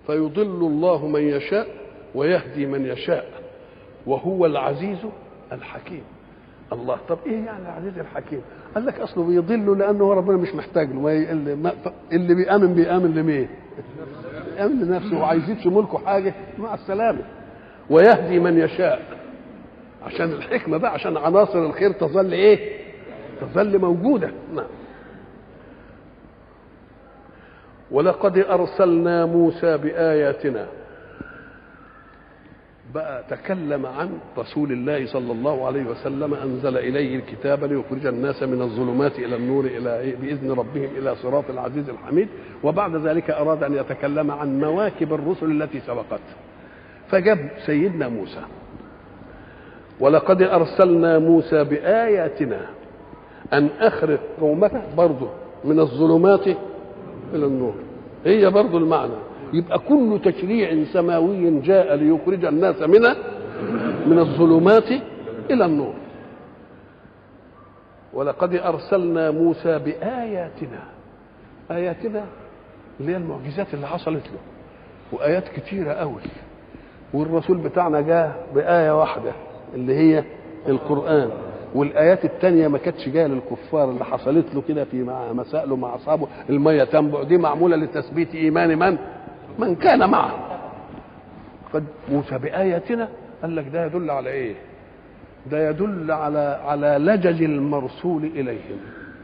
فيضل الله من يشاء ويهدي من يشاء وهو العزيز الحكيم الله طب ايه يعني العزيز الحكيم قال لك اصله بيضله لانه ربنا مش محتاج له ما ي- اللي, ما اللي بيامن بيامن لمين بيامن لنفسه وعايز يدش ملكه حاجه مع السلامه ويهدي من يشاء عشان الحكمه بقى عشان عناصر الخير تظل ايه تظل موجوده نعم ولقد ارسلنا موسى باياتنا بقى تكلم عن رسول الله صلى الله عليه وسلم انزل اليه الكتاب ليخرج الناس من الظلمات الى النور الى إيه؟ باذن ربهم الى صراط العزيز الحميد وبعد ذلك اراد ان يتكلم عن مواكب الرسل التي سبقت فجاب سيدنا موسى ولقد ارسلنا موسى باياتنا ان اخرج قومك برضه من الظلمات الى النور هي برضه المعنى يبقى كل تشريع سماوي جاء ليخرج الناس من من الظلمات الى النور ولقد ارسلنا موسى باياتنا اياتنا اللي هي المعجزات اللي حصلت له وايات كتيره قوي والرسول بتاعنا جاء بايه واحده اللي هي القران والايات التانية ما كانتش جايه للكفار اللي حصلت له كده في مع مسائله مع اصحابه الميه تنبع دي معموله لتثبيت ايمان من من كان معه قد موسى باياتنا قال لك ده يدل على ايه ده يدل على على لجج المرسول اليهم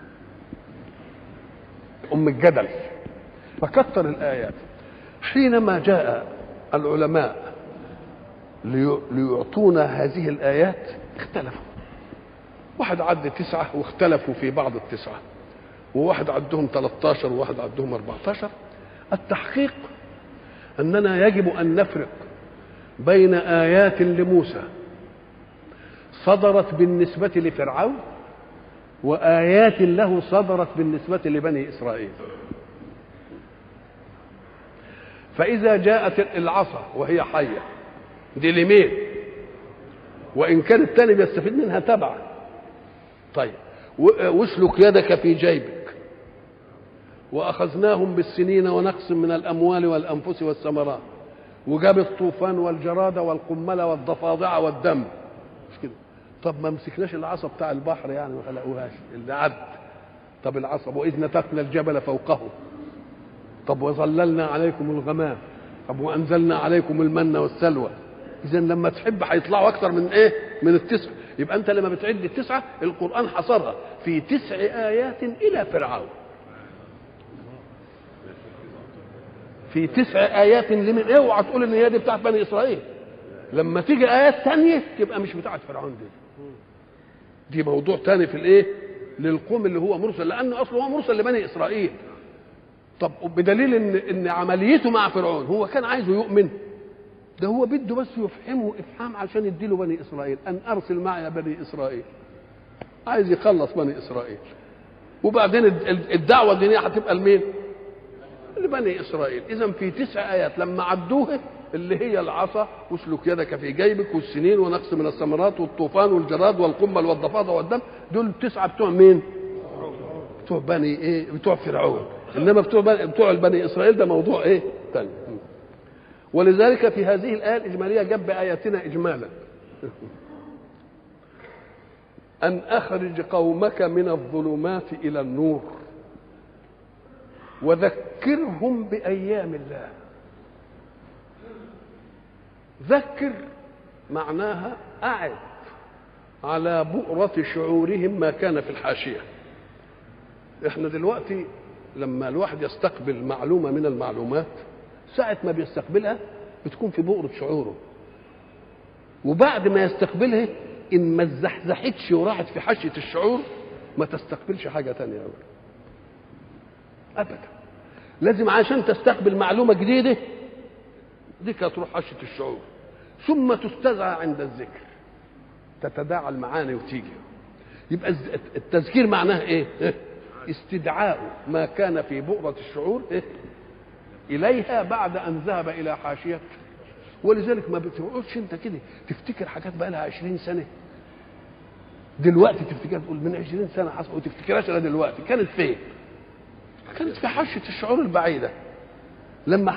ام الجدل فكثر الايات حينما جاء العلماء لي- ليعطونا هذه الايات اختلفوا واحد عد تسعة واختلفوا في بعض التسعة وواحد عدهم 13 وواحد عدهم 14 التحقيق أننا يجب أن نفرق بين آيات لموسى صدرت بالنسبة لفرعون وآيات له صدرت بالنسبة لبني إسرائيل فإذا جاءت العصا وهي حية دي لمين وإن كان التاني بيستفيد منها تبعا طيب و- واسلك يدك في جيبك واخذناهم بالسنين ونقص من الاموال والانفس والثمرات وجاب الطوفان والجراد والقمل والضفادع والدم مش كده طب ما مسكناش العصا بتاع البحر يعني ما خلقوهاش اللي عد طب العصا واذ نتقنا الجبل فوقه طب وظللنا عليكم الغمام طب وانزلنا عليكم المن والسلوى اذا لما تحب هيطلعوا اكتر من ايه من التسع يبقى انت لما بتعد التسعه القران حصرها في تسع ايات الى فرعون في تسع ايات لمن اوعى تقول ان هي دي بتاعت بني اسرائيل لما تيجي ايات ثانيه تبقى مش بتاعت فرعون دي دي موضوع تاني في الايه للقوم اللي هو مرسل لانه اصله هو مرسل لبني اسرائيل طب بدليل ان ان عمليته مع فرعون هو كان عايزه يؤمن ده هو بده بس يفهمه افهام عشان يديله بني اسرائيل ان ارسل معي بني اسرائيل عايز يخلص بني اسرائيل وبعدين الد- الدعوه الدينيه هتبقى لمين؟ لبني اسرائيل اذا في تسع ايات لما عدوها اللي هي العصا واسلك يدك في جيبك والسنين ونقص من الثمرات والطوفان والجراد والقمل والضفادع والدم دول التسعه بتوع مين؟ بتوع بني ايه؟ بتوع فرعون انما بتوع بني بتوع بني اسرائيل ده موضوع ايه؟ ثاني ولذلك في هذه الايه الاجماليه جاب باياتنا اجمالا ان اخرج قومك من الظلمات الى النور وذكرهم بايام الله ذكر معناها اعد على بؤرة شعورهم ما كان في الحاشية احنا دلوقتي لما الواحد يستقبل معلومة من المعلومات ساعة ما بيستقبلها بتكون في بؤرة شعوره وبعد ما يستقبلها ان ما اتزحزحتش وراحت في حاشية الشعور ما تستقبلش حاجة تانية أبدا أبدا لازم عشان تستقبل معلومة جديدة دي هتروح حاشية الشعور ثم تستدعى عند الذكر تتداعى المعاني وتيجي يبقى الز- التذكير معناه ايه؟ إيه؟ استدعاء ما كان في بؤرة الشعور إيه؟ إليها بعد أن ذهب إلى حاشية ولذلك ما بتقعدش أنت كده تفتكر حاجات بقى لها 20 سنة دلوقتي تفتكر تقول من 20 سنة حصل وتفتكرهاش إلا دلوقتي كانت فين؟ كانت في حاشية الشعور البعيدة لما